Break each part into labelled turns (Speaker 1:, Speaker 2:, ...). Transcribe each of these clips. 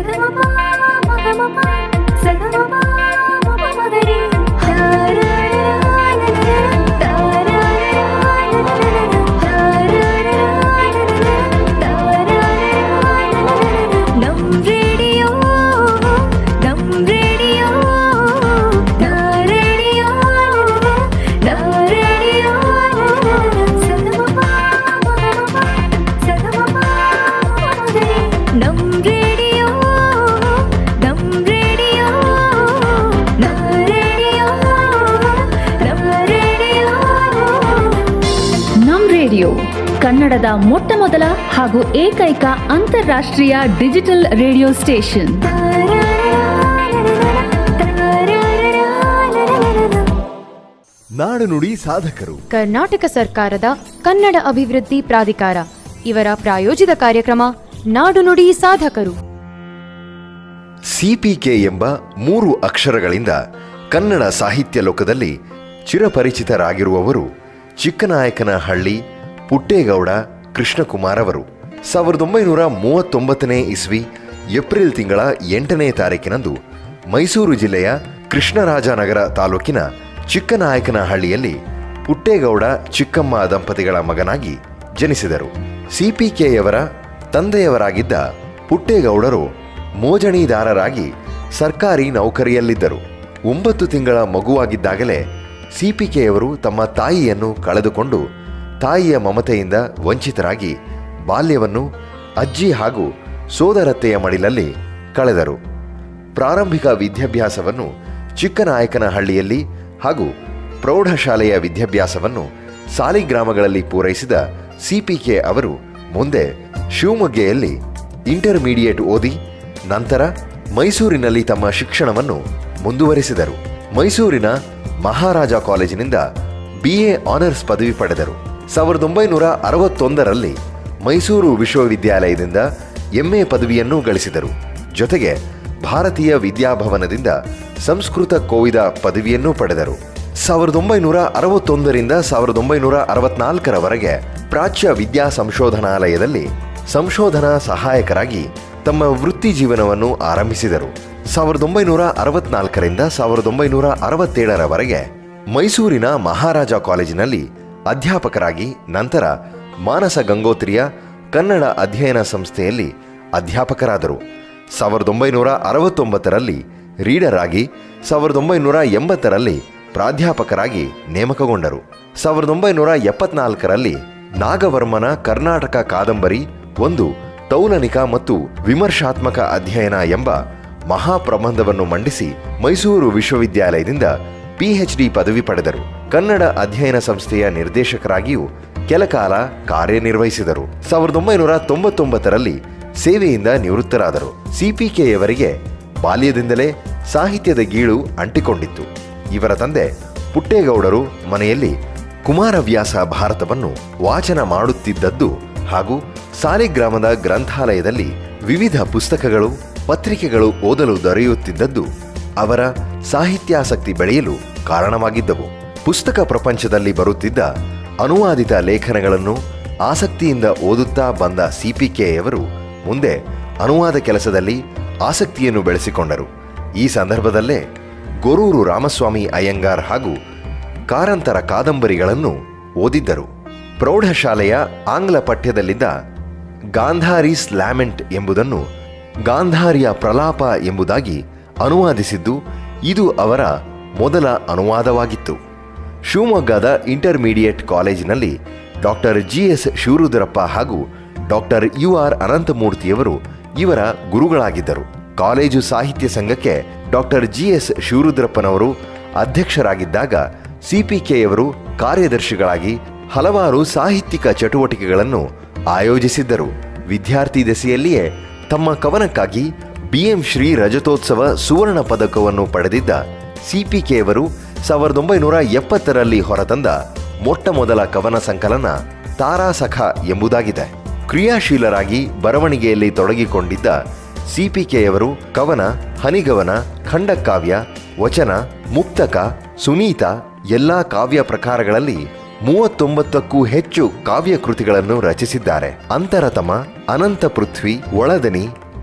Speaker 1: ನಮ್ ರೇಡಿಯೋ ನಮ್ ರೇಡಿಯೋ ನಾ ರೇಡಿಯೋ ನಾ ರೇಡಿಯೋ ನಮ್ ರೇಡಿಯೋ ನಮ್ ರೇಡಿಯೋ ನಾ ರೇಡಿಯೋ ನಾ ರೇಡಿಯೋ
Speaker 2: ನಮ್ ರೇಡಿಯೋ ಕನ್ನಡದ ಮೊಟ್ಟ ಮೊದಲ ಹಾಗೂ ಏಕೈಕ ಅಂತಾರಾಷ್ಟ್ರೀಯ ಡಿಜಿಟಲ್ ರೇಡಿಯೋ ಸ್ಟೇಷನ್
Speaker 3: ನಾಡು ನುಡಿ ಸಾಧಕರು
Speaker 4: ಕರ್ನಾಟಕ ಸರ್ಕಾರದ ಕನ್ನಡ ಅಭಿವೃದ್ಧಿ ಪ್ರಾಧಿಕಾರ ಇವರ ಪ್ರಾಯೋಜಿತ ಕಾರ್ಯಕ್ರಮ ನಾಡು ನುಡಿ ಸಾಧಕರು
Speaker 3: ಸಿಪಿಕೆ ಎಂಬ ಮೂರು ಅಕ್ಷರಗಳಿಂದ ಕನ್ನಡ ಸಾಹಿತ್ಯ ಲೋಕದಲ್ಲಿ ಚಿರಪರಿಚಿತರಾಗಿರುವವರು ಚಿಕ್ಕನಾಯಕನಹಳ್ಳಿ ಪುಟ್ಟೇಗೌಡ ಕೃಷ್ಣಕುಮಾರ್ ಅವರು ಸಾವಿರದ ಒಂಬೈನೂರ ಮೂವತ್ತೊಂಬತ್ತನೇ ಇಸ್ವಿ ಏಪ್ರಿಲ್ ತಿಂಗಳ ಎಂಟನೇ ತಾರೀಕಿನಂದು ಮೈಸೂರು ಜಿಲ್ಲೆಯ ಕೃಷ್ಣರಾಜನಗರ ತಾಲೂಕಿನ ಚಿಕ್ಕನಾಯಕನಹಳ್ಳಿಯಲ್ಲಿ ಪುಟ್ಟೇಗೌಡ ಚಿಕ್ಕಮ್ಮ ದಂಪತಿಗಳ ಮಗನಾಗಿ ಜನಿಸಿದರು ಸಿಪಿಕೆಯವರ ತಂದೆಯವರಾಗಿದ್ದ ಪುಟ್ಟೇಗೌಡರು ಮೋಜಣಿದಾರರಾಗಿ ಸರ್ಕಾರಿ ನೌಕರಿಯಲ್ಲಿದ್ದರು ಒಂಬತ್ತು ತಿಂಗಳ ಮಗುವಾಗಿದ್ದಾಗಲೇ ಸಿಪಿಕೆಯವರು ತಮ್ಮ ತಾಯಿಯನ್ನು ಕಳೆದುಕೊಂಡು ತಾಯಿಯ ಮಮತೆಯಿಂದ ವಂಚಿತರಾಗಿ ಬಾಲ್ಯವನ್ನು ಅಜ್ಜಿ ಹಾಗೂ ಸೋದರತ್ತೆಯ ಮಡಿಲಲ್ಲಿ ಕಳೆದರು ಪ್ರಾರಂಭಿಕ ವಿದ್ಯಾಭ್ಯಾಸವನ್ನು ಚಿಕ್ಕನಾಯಕನಹಳ್ಳಿಯಲ್ಲಿ ಹಾಗೂ ಪ್ರೌಢಶಾಲೆಯ ವಿದ್ಯಾಭ್ಯಾಸವನ್ನು ಸಾಲಿಗ್ರಾಮಗಳಲ್ಲಿ ಪೂರೈಸಿದ ಸಿಪಿಕೆ ಅವರು ಮುಂದೆ ಶಿವಮೊಗ್ಗೆಯಲ್ಲಿ ಇಂಟರ್ಮೀಡಿಯೇಟ್ ಓದಿ ನಂತರ ಮೈಸೂರಿನಲ್ಲಿ ತಮ್ಮ ಶಿಕ್ಷಣವನ್ನು ಮುಂದುವರಿಸಿದರು ಮೈಸೂರಿನ ಮಹಾರಾಜ ಕಾಲೇಜಿನಿಂದ ಬಿಎ ಆನರ್ಸ್ ಪದವಿ ಪಡೆದರು ಸಾವಿರದ ಒಂಬೈನೂರ ಅರವತ್ತೊಂದರಲ್ಲಿ ಮೈಸೂರು ವಿಶ್ವವಿದ್ಯಾಲಯದಿಂದ ಎಂಎ ಪದವಿಯನ್ನು ಗಳಿಸಿದರು ಜೊತೆಗೆ ಭಾರತೀಯ ವಿದ್ಯಾಭವನದಿಂದ ಸಂಸ್ಕೃತ ಕೋವಿದ ಪದವಿಯನ್ನು ಪಡೆದರು ಸಾವಿರದ ಒಂಬೈನೂರ ಅರವತ್ತೊಂದರಿಂದ ಸಾವಿರದ ಒಂಬೈನೂರ ಅರವತ್ನಾಲ್ಕರವರೆಗೆ ಪ್ರಾಚ್ಯ ವಿದ್ಯಾ ಸಂಶೋಧನಾಲಯದಲ್ಲಿ ಸಂಶೋಧನಾ ಸಹಾಯಕರಾಗಿ ತಮ್ಮ ವೃತ್ತಿ ಜೀವನವನ್ನು ಆರಂಭಿಸಿದರು ಸಾವಿರದ ಒಂಬೈನೂರ ಅರವತ್ನಾಲ್ಕರಿಂದ ಸಾವಿರದ ಒಂಬೈನೂರ ಅರವತ್ತೇಳರವರೆಗೆ ಮೈಸೂರಿನ ಮಹಾರಾಜ ಕಾಲೇಜಿನಲ್ಲಿ ಅಧ್ಯಾಪಕರಾಗಿ ನಂತರ ಮಾನಸ ಗಂಗೋತ್ರಿಯ ಕನ್ನಡ ಅಧ್ಯಯನ ಸಂಸ್ಥೆಯಲ್ಲಿ ಅಧ್ಯಾಪಕರಾದರು ಸಾವಿರದ ಒಂಬೈನೂರ ಅರವತ್ತೊಂಬತ್ತರಲ್ಲಿ ರೀಡರ್ ಆಗಿ ಸಾವಿರದ ಒಂಬೈನೂರ ಎಂಬತ್ತರಲ್ಲಿ ಪ್ರಾಧ್ಯಾಪಕರಾಗಿ ನೇಮಕಗೊಂಡರು ಸಾವಿರದ ಒಂಬೈನೂರ ಎಪ್ಪತ್ನಾಲ್ಕರಲ್ಲಿ ನಾಗವರ್ಮನ ಕರ್ನಾಟಕ ಕಾದಂಬರಿ ಒಂದು ತೌಲನಿಕ ಮತ್ತು ವಿಮರ್ಶಾತ್ಮಕ ಅಧ್ಯಯನ ಎಂಬ ಮಹಾಪ್ರಬಂಧವನ್ನು ಮಂಡಿಸಿ ಮೈಸೂರು ವಿಶ್ವವಿದ್ಯಾಲಯದಿಂದ ಪಿಎಚ್ಡಿ ಪದವಿ ಪಡೆದರು ಕನ್ನಡ ಅಧ್ಯಯನ ಸಂಸ್ಥೆಯ ನಿರ್ದೇಶಕರಾಗಿಯೂ ಕೆಲಕಾಲ ಕಾರ್ಯನಿರ್ವಹಿಸಿದರು ಸಾವಿರದ ಒಂಬೈನೂರ ತೊಂಬತ್ತೊಂಬತ್ತರಲ್ಲಿ ಸೇವೆಯಿಂದ ನಿವೃತ್ತರಾದರು ಸಿಪಿಕೆಯವರಿಗೆ ಬಾಲ್ಯದಿಂದಲೇ ಸಾಹಿತ್ಯದ ಗೀಳು ಅಂಟಿಕೊಂಡಿತ್ತು ಇವರ ತಂದೆ ಪುಟ್ಟೇಗೌಡರು ಮನೆಯಲ್ಲಿ ಕುಮಾರವ್ಯಾಸ ಭಾರತವನ್ನು ವಾಚನ ಮಾಡುತ್ತಿದ್ದದ್ದು ಹಾಗೂ ಸಾಲಿಗ್ರಾಮದ ಗ್ರಂಥಾಲಯದಲ್ಲಿ ವಿವಿಧ ಪುಸ್ತಕಗಳು ಪತ್ರಿಕೆಗಳು ಓದಲು ದೊರೆಯುತ್ತಿದ್ದದ್ದು ಅವರ ಸಾಹಿತ್ಯಾಸಕ್ತಿ ಬೆಳೆಯಲು ಕಾರಣವಾಗಿದ್ದವು ಪುಸ್ತಕ ಪ್ರಪಂಚದಲ್ಲಿ ಬರುತ್ತಿದ್ದ ಅನುವಾದಿತ ಲೇಖನಗಳನ್ನು ಆಸಕ್ತಿಯಿಂದ ಓದುತ್ತಾ ಬಂದ ಸಿಪಿಕೆಯವರು ಮುಂದೆ ಅನುವಾದ ಕೆಲಸದಲ್ಲಿ ಆಸಕ್ತಿಯನ್ನು ಬೆಳೆಸಿಕೊಂಡರು ಈ ಸಂದರ್ಭದಲ್ಲೇ ಗೊರೂರು ರಾಮಸ್ವಾಮಿ ಅಯ್ಯಂಗಾರ್ ಹಾಗೂ ಕಾರಂತರ ಕಾದಂಬರಿಗಳನ್ನು ಓದಿದ್ದರು ಪ್ರೌಢಶಾಲೆಯ ಆಂಗ್ಲ ಪಠ್ಯದಲ್ಲಿದ್ದ ಗಾಂಧಾರೀಸ್ ಲ್ಯಾಮೆಂಟ್ ಎಂಬುದನ್ನು ಗಾಂಧಾರಿಯ ಪ್ರಲಾಪ ಎಂಬುದಾಗಿ ಅನುವಾದಿಸಿದ್ದು ಇದು ಅವರ ಮೊದಲ ಅನುವಾದವಾಗಿತ್ತು ಶಿವಮೊಗ್ಗದ ಇಂಟರ್ಮೀಡಿಯೇಟ್ ಕಾಲೇಜಿನಲ್ಲಿ ಡಾಕ್ಟರ್ ಜಿ ಎಸ್ ಶಿವರುದ್ರಪ್ಪ ಹಾಗೂ ಡಾಕ್ಟರ್ ಯು ಆರ್ ಅನಂತಮೂರ್ತಿಯವರು ಇವರ ಗುರುಗಳಾಗಿದ್ದರು ಕಾಲೇಜು ಸಾಹಿತ್ಯ ಸಂಘಕ್ಕೆ ಡಾಕ್ಟರ್ ಜಿ ಎಸ್ ಶಿವರುದ್ರಪ್ಪನವರು ಅಧ್ಯಕ್ಷರಾಗಿದ್ದಾಗ ಸಿಪಿಕೆಯವರು ಕಾರ್ಯದರ್ಶಿಗಳಾಗಿ ಹಲವಾರು ಸಾಹಿತ್ಯಿಕ ಚಟುವಟಿಕೆಗಳನ್ನು ಆಯೋಜಿಸಿದ್ದರು ವಿದ್ಯಾರ್ಥಿ ದೆಸೆಯಲ್ಲಿಯೇ ತಮ್ಮ ಕವನಕ್ಕಾಗಿ ಬಿಎಂ ಶ್ರೀ ರಜತೋತ್ಸವ ಸುವರ್ಣ ಪದಕವನ್ನು ಪಡೆದಿದ್ದ ಸಿಪಿಕೆಯವರು ಸಾವಿರದ ಒಂಬೈನೂರ ಎಪ್ಪತ್ತರಲ್ಲಿ ಹೊರತಂದ ಮೊಟ್ಟ ಮೊದಲ ಕವನ ಸಂಕಲನ ತಾರಾಸಖ ಎಂಬುದಾಗಿದೆ ಕ್ರಿಯಾಶೀಲರಾಗಿ ಬರವಣಿಗೆಯಲ್ಲಿ ತೊಡಗಿಕೊಂಡಿದ್ದ ಸಿಪಿಕೆಯವರು ಕವನ ಹನಿಗವನ ಖಂಡಕಾವ್ಯ ವಚನ ಮುಕ್ತಕ ಸುನೀತ ಎಲ್ಲಾ ಕಾವ್ಯ ಪ್ರಕಾರಗಳಲ್ಲಿ ಮೂವತ್ತೊಂಬತ್ತಕ್ಕೂ ಹೆಚ್ಚು ಕಾವ್ಯ ಕೃತಿಗಳನ್ನು ರಚಿಸಿದ್ದಾರೆ ಅಂತರತಮ ಅನಂತ ಪೃಥ್ವಿ ಒಳದನಿ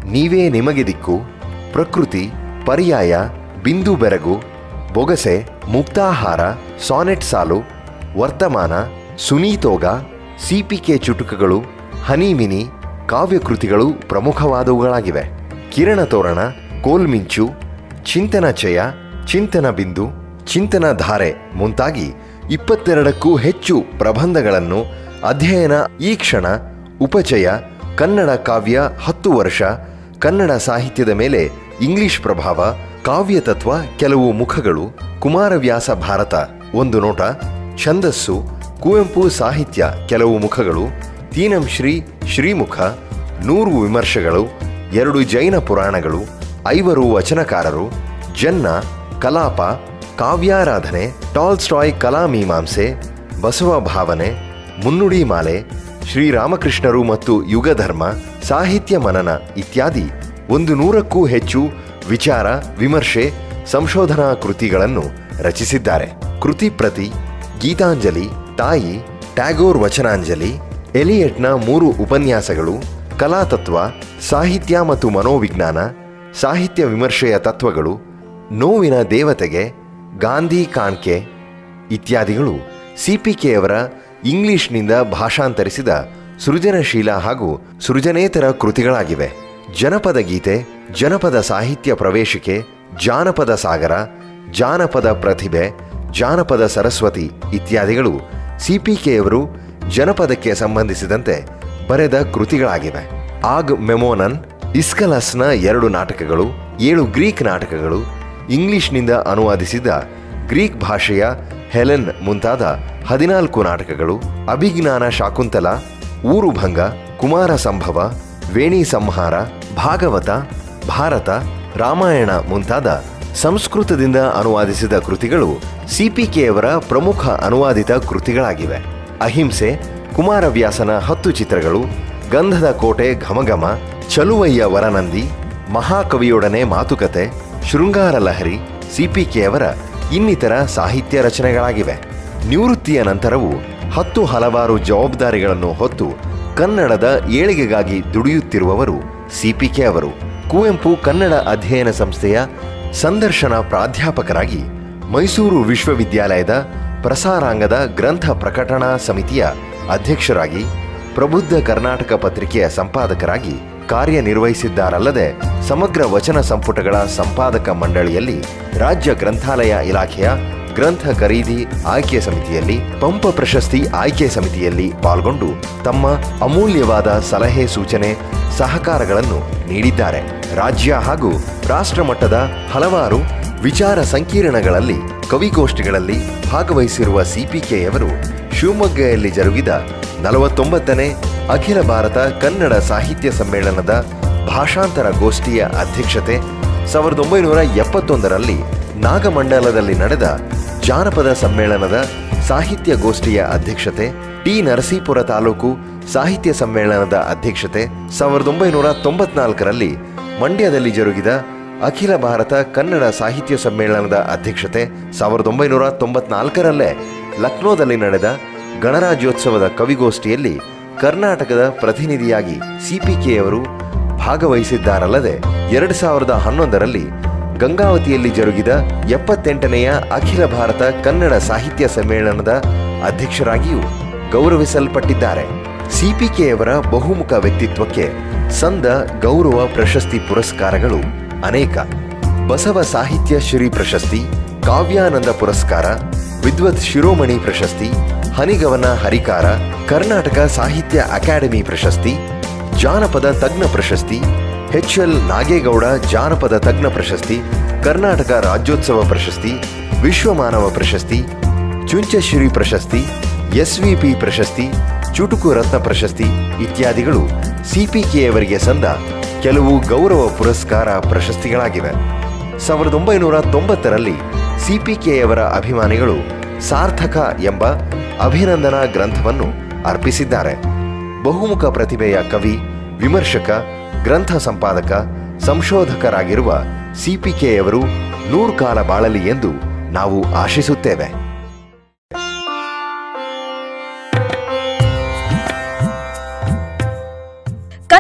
Speaker 3: ನೀವೇ ನಿಮಗೆ ದಿಕ್ಕು ಪ್ರಕೃತಿ ಪರ್ಯಾಯ ಬಿಂದು ಬೆರಗು ಬೊಗಸೆ ಮುಕ್ತಾಹಾರ ಸಾನೆಟ್ ಸಾಲು ವರ್ತಮಾನ ಸುನೀತೋಗ ಸಿಪಿಕೆ ಚುಟುಕಗಳು ಹನಿಮಿನಿ ಕಾವ್ಯಕೃತಿಗಳು ಪ್ರಮುಖವಾದವುಗಳಾಗಿವೆ ಕಿರಣ ತೋರಣ ಕೋಲ್ಮಿಂಚು ಚಿಂತನ ಚಯ ಚಿಂತನ ಬಿಂದು ಚಿಂತನ ಧಾರೆ ಮುಂತಾಗಿ ಇಪ್ಪತ್ತೆರಡಕ್ಕೂ ಹೆಚ್ಚು ಪ್ರಬಂಧಗಳನ್ನು ಅಧ್ಯಯನ ಈ ಕ್ಷಣ ಉಪಚಯ ಕನ್ನಡ ಕಾವ್ಯ ಹತ್ತು ವರ್ಷ ಕನ್ನಡ ಸಾಹಿತ್ಯದ ಮೇಲೆ ಇಂಗ್ಲಿಷ್ ಪ್ರಭಾವ ಕಾವ್ಯ ತತ್ವ ಕೆಲವು ಮುಖಗಳು ಕುಮಾರವ್ಯಾಸ ಭಾರತ ಒಂದು ನೋಟ ಛಂದಸ್ಸು ಕುವೆಂಪು ಸಾಹಿತ್ಯ ಕೆಲವು ಮುಖಗಳು ತೀನಂ ಶ್ರೀ ಶ್ರೀಮುಖ ನೂರು ವಿಮರ್ಶೆಗಳು ಎರಡು ಜೈನ ಪುರಾಣಗಳು ಐವರು ವಚನಕಾರರು ಜನ್ನ ಕಲಾಪ ಕಾವ್ಯಾರಾಧನೆ ಟಾಲ್ಸ್ಟಾಯ್ ಕಲಾಮೀಮಾಂಸೆ ಬಸವ ಭಾವನೆ ಮುನ್ನುಡಿ ಮಾಲೆ ಶ್ರೀರಾಮಕೃಷ್ಣರು ಮತ್ತು ಯುಗಧರ್ಮ ಸಾಹಿತ್ಯ ಮನನ ಇತ್ಯಾದಿ ಒಂದು ನೂರಕ್ಕೂ ಹೆಚ್ಚು ವಿಚಾರ ವಿಮರ್ಶೆ ಸಂಶೋಧನಾ ಕೃತಿಗಳನ್ನು ರಚಿಸಿದ್ದಾರೆ ಕೃತಿ ಪ್ರತಿ ಗೀತಾಂಜಲಿ ತಾಯಿ ಟ್ಯಾಗೋರ್ ವಚನಾಂಜಲಿ ಎಲಿಯಟ್ನ ಮೂರು ಉಪನ್ಯಾಸಗಳು ಕಲಾತತ್ವ ಸಾಹಿತ್ಯ ಮತ್ತು ಮನೋವಿಜ್ಞಾನ ಸಾಹಿತ್ಯ ವಿಮರ್ಶೆಯ ತತ್ವಗಳು ನೋವಿನ ದೇವತೆಗೆ ಗಾಂಧಿ ಕಾಣ್ಕೆ ಇತ್ಯಾದಿಗಳು ಸಿಪಿಕೆಯವರ ಇಂಗ್ಲಿಷ್ನಿಂದ ಭಾಷಾಂತರಿಸಿದ ಸೃಜನಶೀಲ ಹಾಗೂ ಸೃಜನೇತರ ಕೃತಿಗಳಾಗಿವೆ ಜನಪದ ಗೀತೆ ಜನಪದ ಸಾಹಿತ್ಯ ಪ್ರವೇಶಿಕೆ ಜಾನಪದ ಸಾಗರ ಜಾನಪದ ಪ್ರತಿಭೆ ಜಾನಪದ ಸರಸ್ವತಿ ಇತ್ಯಾದಿಗಳು ಸಿಪಿಕೆಯವರು ಜನಪದಕ್ಕೆ ಸಂಬಂಧಿಸಿದಂತೆ ಬರೆದ ಕೃತಿಗಳಾಗಿವೆ ಆಗ್ ಮೆಮೋನನ್ ಇಸ್ಕಲಸ್ನ ಎರಡು ನಾಟಕಗಳು ಏಳು ಗ್ರೀಕ್ ನಾಟಕಗಳು ಇಂಗ್ಲಿಷ್ನಿಂದ ಅನುವಾದಿಸಿದ ಗ್ರೀಕ್ ಭಾಷೆಯ ಹೆಲೆನ್ ಮುಂತಾದ ಹದಿನಾಲ್ಕು ನಾಟಕಗಳು ಅಭಿಜ್ಞಾನ ಶಾಕುಂತಲ ಊರುಭಂಗ ಕುಮಾರ ಸಂಭವ ವೇಣಿ ಸಂಹಾರ ಭಾಗವತ ಭಾರತ ರಾಮಾಯಣ ಮುಂತಾದ ಸಂಸ್ಕೃತದಿಂದ ಅನುವಾದಿಸಿದ ಕೃತಿಗಳು ಸಿಪಿಕೆಯವರ ಪ್ರಮುಖ ಅನುವಾದಿತ ಕೃತಿಗಳಾಗಿವೆ ಅಹಿಂಸೆ ಕುಮಾರವ್ಯಾಸನ ಹತ್ತು ಚಿತ್ರಗಳು ಗಂಧದ ಕೋಟೆ ಘಮಘಮ ಚಲುವಯ್ಯ ವರನಂದಿ ಮಹಾಕವಿಯೊಡನೆ ಮಾತುಕತೆ ಶೃಂಗಾರ ಲಹರಿ ಸಿಪಿಕೆಯವರ ಇನ್ನಿತರ ಸಾಹಿತ್ಯ ರಚನೆಗಳಾಗಿವೆ ನಿವೃತ್ತಿಯ ನಂತರವೂ ಹತ್ತು ಹಲವಾರು ಜವಾಬ್ದಾರಿಗಳನ್ನು ಹೊತ್ತು ಕನ್ನಡದ ಏಳಿಗೆಗಾಗಿ ದುಡಿಯುತ್ತಿರುವವರು ಸಿಪಿಕೆ ಅವರು ಕುವೆಂಪು ಕನ್ನಡ ಅಧ್ಯಯನ ಸಂಸ್ಥೆಯ ಸಂದರ್ಶನ ಪ್ರಾಧ್ಯಾಪಕರಾಗಿ ಮೈಸೂರು ವಿಶ್ವವಿದ್ಯಾಲಯದ ಪ್ರಸಾರಾಂಗದ ಗ್ರಂಥ ಪ್ರಕಟಣಾ ಸಮಿತಿಯ ಅಧ್ಯಕ್ಷರಾಗಿ ಪ್ರಬುದ್ಧ ಕರ್ನಾಟಕ ಪತ್ರಿಕೆಯ ಸಂಪಾದಕರಾಗಿ ಕಾರ್ಯನಿರ್ವಹಿಸಿದ್ದಾರಲ್ಲದೆ ಸಮಗ್ರ ವಚನ ಸಂಪುಟಗಳ ಸಂಪಾದಕ ಮಂಡಳಿಯಲ್ಲಿ ರಾಜ್ಯ ಗ್ರಂಥಾಲಯ ಇಲಾಖೆಯ ಗ್ರಂಥ ಖರೀದಿ ಆಯ್ಕೆ ಸಮಿತಿಯಲ್ಲಿ ಪಂಪ ಪ್ರಶಸ್ತಿ ಆಯ್ಕೆ ಸಮಿತಿಯಲ್ಲಿ ಪಾಲ್ಗೊಂಡು ತಮ್ಮ ಅಮೂಲ್ಯವಾದ ಸಲಹೆ ಸೂಚನೆ ಸಹಕಾರಗಳನ್ನು ನೀಡಿದ್ದಾರೆ ರಾಜ್ಯ ಹಾಗೂ ರಾಷ್ಟ್ರ ಮಟ್ಟದ ಹಲವಾರು ವಿಚಾರ ಸಂಕಿರಣಗಳಲ್ಲಿ ಕವಿಗೋಷ್ಠಿಗಳಲ್ಲಿ ಭಾಗವಹಿಸಿರುವ ಸಿಪಿಕೆಯವರು ಶಿವಮೊಗ್ಗದಲ್ಲಿ ಜರುಗಿದ ನಲವತ್ತೊಂಬತ್ತನೇ ಅಖಿಲ ಭಾರತ ಕನ್ನಡ ಸಾಹಿತ್ಯ ಸಮ್ಮೇಳನದ ಭಾಷಾಂತರ ಗೋಷ್ಠಿಯ ಅಧ್ಯಕ್ಷತೆ ಸಾವಿರದ ಒಂಬೈನೂರ ಎಪ್ಪತ್ತೊಂದರಲ್ಲಿ ನಾಗಮಂಡಲದಲ್ಲಿ ನಡೆದ ಜಾನಪದ ಸಮ್ಮೇಳನದ ಸಾಹಿತ್ಯ ಗೋಷ್ಠಿಯ ಅಧ್ಯಕ್ಷತೆ ಟಿ ನರಸೀಪುರ ತಾಲೂಕು ಸಾಹಿತ್ಯ ಸಮ್ಮೇಳನದ ಅಧ್ಯಕ್ಷತೆ ಸಾವಿರದ ಒಂಬೈನೂರ ತೊಂಬತ್ನಾಲ್ಕರಲ್ಲಿ ಮಂಡ್ಯದಲ್ಲಿ ಜರುಗಿದ ಅಖಿಲ ಭಾರತ ಕನ್ನಡ ಸಾಹಿತ್ಯ ಸಮ್ಮೇಳನದ ಅಧ್ಯಕ್ಷತೆ ಸಾವಿರದ ಒಂಬೈನೂರ ತೊಂಬತ್ನಾಲ್ಕರಲ್ಲೇ ಲಕ್ನೋದಲ್ಲಿ ನಡೆದ ಗಣರಾಜ್ಯೋತ್ಸವದ ಕವಿಗೋಷ್ಠಿಯಲ್ಲಿ ಕರ್ನಾಟಕದ ಪ್ರತಿನಿಧಿಯಾಗಿ ಸಿಪಿಕೆಯವರು ಭಾಗವಹಿಸಿದ್ದಾರಲ್ಲದೆ ಎರಡು ಸಾವಿರದ ಹನ್ನೊಂದರಲ್ಲಿ ಗಂಗಾವತಿಯಲ್ಲಿ ಜರುಗಿದ ಎಪ್ಪತ್ತೆಂಟನೆಯ ಅಖಿಲ ಭಾರತ ಕನ್ನಡ ಸಾಹಿತ್ಯ ಸಮ್ಮೇಳನದ ಅಧ್ಯಕ್ಷರಾಗಿಯೂ ಗೌರವಿಸಲ್ಪಟ್ಟಿದ್ದಾರೆ ಸಿಪಿಕೆಯವರ ಬಹುಮುಖ ವ್ಯಕ್ತಿತ್ವಕ್ಕೆ ಸಂದ ಗೌರವ ಪ್ರಶಸ್ತಿ ಪುರಸ್ಕಾರಗಳು ಅನೇಕ ಬಸವ ಸಾಹಿತ್ಯ ಶ್ರೀ ಪ್ರಶಸ್ತಿ ಕಾವ್ಯಾನಂದ ಪುರಸ್ಕಾರ ವಿದ್ವತ್ ಶಿರೋಮಣಿ ಪ್ರಶಸ್ತಿ ಹನಿಗವನ ಹರಿಕಾರ ಕರ್ನಾಟಕ ಸಾಹಿತ್ಯ ಅಕಾಡೆಮಿ ಪ್ರಶಸ್ತಿ ಜಾನಪದ ತಜ್ಞ ಪ್ರಶಸ್ತಿ ಎಚ್ ಎಲ್ ನಾಗೇಗೌಡ ಜಾನಪದ ತಜ್ಞ ಪ್ರಶಸ್ತಿ ಕರ್ನಾಟಕ ರಾಜ್ಯೋತ್ಸವ ಪ್ರಶಸ್ತಿ ವಿಶ್ವಮಾನವ ಪ್ರಶಸ್ತಿ ಚುಂಚಶ್ರೀ ಪ್ರಶಸ್ತಿ ಎಸ್ವಿಪಿ ಪ್ರಶಸ್ತಿ ಚುಟುಕು ರತ್ನ ಪ್ರಶಸ್ತಿ ಇತ್ಯಾದಿಗಳು ಸಿಪಿಕೆಯವರಿಗೆ ಸಂದ ಕೆಲವು ಗೌರವ ಪುರಸ್ಕಾರ ಪ್ರಶಸ್ತಿಗಳಾಗಿವೆ ಸಾವಿರದ ಒಂಬೈನೂರ ತೊಂಬತ್ತರಲ್ಲಿ ಸಿಪಿಕೆಯವರ ಅಭಿಮಾನಿಗಳು ಸಾರ್ಥಕ ಎಂಬ ಅಭಿನಂದನಾ ಗ್ರಂಥವನ್ನು ಅರ್ಪಿಸಿದ್ದಾರೆ ಬಹುಮುಖ ಪ್ರತಿಭೆಯ ಕವಿ ವಿಮರ್ಶಕ ಗ್ರಂಥ ಸಂಪಾದಕ ಸಂಶೋಧಕರಾಗಿರುವ ಸಿಪಿಕೆಯವರು ನೂರು ಕಾಲ ಬಾಳಲಿ ಎಂದು ನಾವು ಆಶಿಸುತ್ತೇವೆ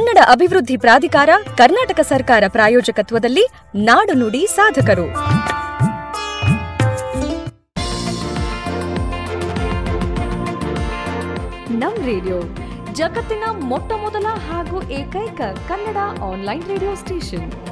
Speaker 5: ಕನ್ನಡ ಅಭಿವೃದ್ಧಿ ಪ್ರಾಧಿಕಾರ ಕರ್ನಾಟಕ ಸರ್ಕಾರ ಪ್ರಾಯೋಜಕತ್ವದಲ್ಲಿ ನಾಡು ನುಡಿ ಸಾಧಕರು ನಮ್ ರೇಡಿಯೋ ಜಗತ್ತಿನ ಮೊಟ್ಟ ಮೊದಲ ಹಾಗೂ ಏಕೈಕ ಕನ್ನಡ ಆನ್ಲೈನ್ ರೇಡಿಯೋ ಸ್ಟೇಷನ್